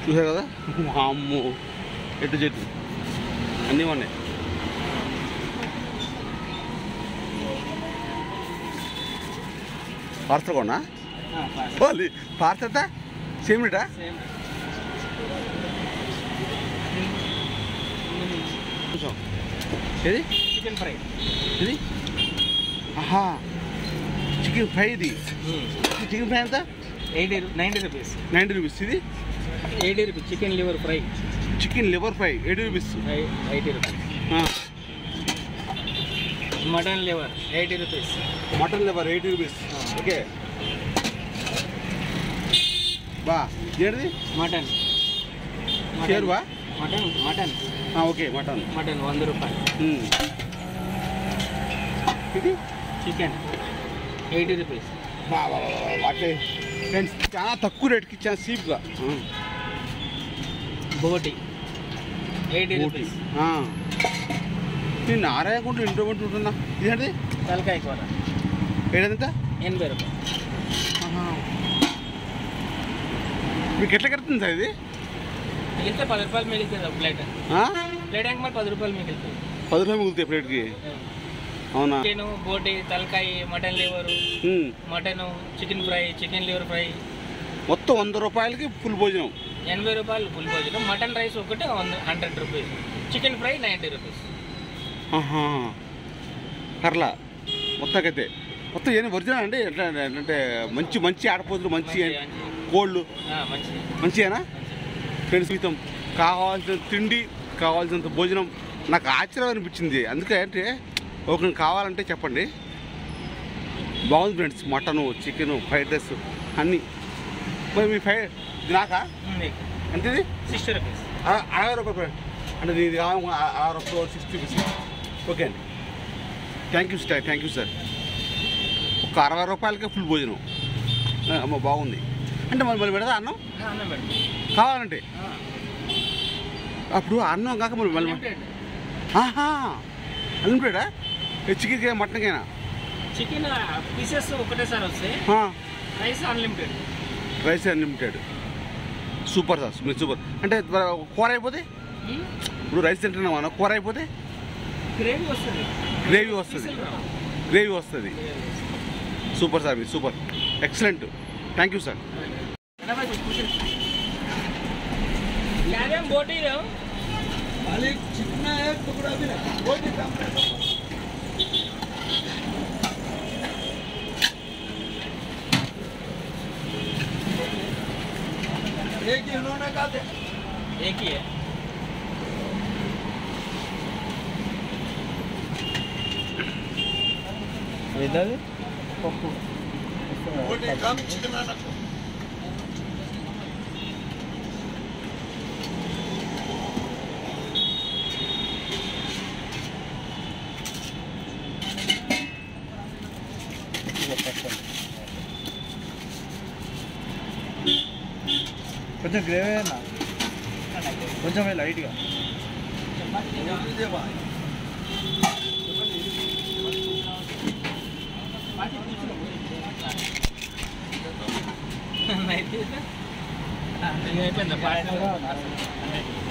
చూసారు కదా అమ్ము ఎటు చెట్టు అన్నీ ఉన్నాయి పార్సల్ కొన్నా ఓన్లీ పార్సల్ ఎంత సేమ్ రేటా సేమ్ కొంచెం ఏది చికెన్ ఫ్రై ఇది ఆహా చికెన్ ఫ్రై ఇది చికెన్ ఫ్రై ఎంత eighty ninety rupees ninety rupees ఇది eighty rupees chicken liver fry chicken liver fry eighty rupees eighty rupees ఆ, mutton liver eighty rupees mutton liver eighty rupees okay బా ఏంటిది mutton షేర్వా mutton mutton ఆ, okay mutton mutton వంద రూపాయలు ఉమ్. ఇది chicken eighty rupees బా బా బా, బా, బా, అట్లే ఫ్రెండ్స్ చాలా తక్కువ రేట్కి ఇచ్చాను చీప్గా బోటి ఎయిటీ ఊటీ రూపీస్ ఆ. నేను నారాయణకుంటూ ఇంటర్మెంట్ ఉంటున్నా ఇదేంటి తలకాయ కూర ఏడంత ఎనభై రూపాయలు మీకు ఎట్లా కడుతుంది సార్ ఇది మిగిలితే పది రూపాయలు మిగులుతుంది ఒక ప్లేట్ ఆ? ప్లేట్ అంక మరి పది రూపాయలు మిగులుతుంది పది రూపాయలు మిగులుతాయి ప్లేట్కి అవునా చికెన్ బోటి తలకాయ మటన్ లివర్ ఉమ్. Mutton chicken fry chicken liver fry మొత్తం వంద రూపాయలకి ఫుల్ భోజనం ఎనభై రూపాయలు ఫుల్ భోజనం మటన్ రైస్ ఒకటి వంద hundred rupees chicken fry ninety rupees ఆహా. కర్లా మొత్తాకైతే మొత్తం ఏమి ఒరిజినల్ అండి ఎట్లా అంటే మంచి మంచి ఆడపోతులు మంచి కోళ్ళు మంచిది మంచిగానా ఫ్రెండ్స్ జీవితం కావాల్సిన తిండి కావాల్సినంత భోజనం నాకు ఆశ్చర్యం అనిపించింది అందుకే అంటే ఒకరికి కావాలంటే చెప్పండి బాగుంది friends mutton chicken fried rice అన్నీ మరి మీ ఫ్రై ఇది నాకా ఎంత ఇది సిక్స్టీ రూపీస్ ఆ- అరవై రూపాయలు ఫ్రెండ్ అంటే ఇది కావాలి అరవై రూపాయలు సిక్స్టీ రూపీస్ ఓకే అండి thank you sir thank you sir ఒక అరవై రూపాయలకే ఫుల్ భోజనం ఆ, అమ్మ బాగుంది అంటే మరి మరి పెడతా అన్నం అన్నం పెట్టి కావాలంటే అప్పుడు అన్నం కాక మరి మళ్ళీ ఆహా అన్లిమిటెడా చికెన్కైనా మటన్కైనా చికెన్ పీసెస్ ఒకటేసారి వస్తాయి ఆ, rice unlimited rice unlimited super sir మీరు సూపర్ అంటే త్వర- కూర అయిపోతే ఇప్పుడు రైస్ తింటున్నాం అన్న కూర అయిపోతే గ్రేవీ వస్తుంది గ్రేవీ వస్తుంది పీసులు రావు. గ్రేవీ వస్తుంది సూపర్ సార్ మీరు super excellent thank you sir यादें बोटी रहो एक ही है ఇద్దరు కొంచెం గ్రేవీ అయినా కొంచెం లైట్గా नहीं थी ये पे ना पार्टनर